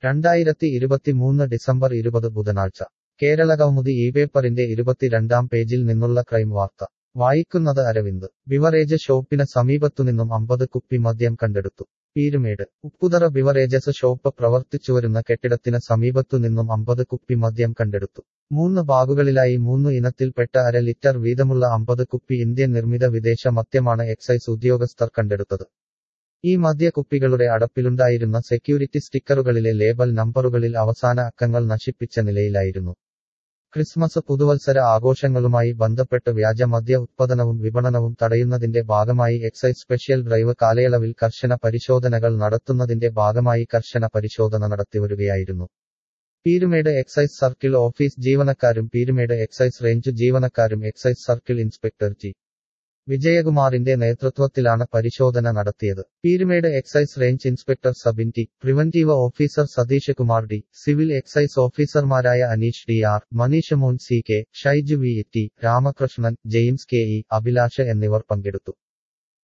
രണ്ടായിരത്തി ഇരുപത്തിമൂന്ന് ഡിസംബർ ഇരുപത് ബുധനാഴ്ച കേരളകൗമുദി ഈ പേപ്പറിന്റെ ഇരുപത്തിരണ്ടാം പേജിൽ നിന്നുള്ള ക്രൈം വാർത്ത വായിക്കുന്നത് അരവിന്ദ് ബിവറേജ് ഷോപ്പിന് സമീപത്തുനിന്നും അമ്പത് കുപ്പി മദ്യം കണ്ടെടുത്തു പീരുമേട് ഉപ്പുതറ ബിവറേജസ് ഷോപ്പ് പ്രവർത്തിച്ചുവരുന്ന കെട്ടിടത്തിന് സമീപത്തുനിന്നും അമ്പത് കുപ്പി മദ്യം കണ്ടെടുത്തു മൂന്ന് ബാഗുകളിലായി മൂന്ന് ഇനത്തിൽപ്പെട്ട അര ലിറ്റർ വീതമുള്ള അമ്പത് കുപ്പി ഇന്ത്യൻ നിർമ്മിത വിദേശ മദ്യമാണ് എക്സൈസ് ഉദ്യോഗസ്ഥർ കണ്ടെടുത്തത് ഈ മദ്യക്കുപ്പികളുടെ അടപ്പിലുണ്ടായിരുന്ന സെക്യൂരിറ്റി സ്റ്റിക്കറുകളിലെ ലേബൽ നമ്പറുകളിൽ അവസാന അക്കങ്ങൾ നശിപ്പിച്ച നിലയിലായിരുന്നു ക്രിസ്മസ് പുതുവത്സര ആഘോഷങ്ങളുമായി ബന്ധപ്പെട്ട് വ്യാജ മദ്യ ഉത്പാദനവും വിപണനവും തടയുന്നതിന്റെ ഭാഗമായി എക്സൈസ് സ്പെഷ്യൽ ഡ്രൈവ് കാലയളവിൽ കർശന പരിശോധനകൾ നടത്തുന്നതിന്റെ ഭാഗമായി കർശന പരിശോധന നടത്തിവരികയായിരുന്നു പീരുമേട് എക്സൈസ് സർക്കിൾ ഓഫീസ് ജീവനക്കാരും പീരുമേട് എക്സൈസ് റേഞ്ച് ജീവനക്കാരും എക്സൈസ് സർക്കിൾ ഇൻസ്പെക്ടർ ജി വിജയകുമാറിന്റെ നേതൃത്വത്തിലാണ് പരിശോധന നടത്തിയത് Peermade excise range inspector Sabin T preventive officer Satheesh Kumar D civil excise ഓഫീസർമാരായ Aneesh D R Maneesh Mon C K Shaiju V T Ramakrishnan James K E Abhilash എന്നിവർ പങ്കെടുത്തു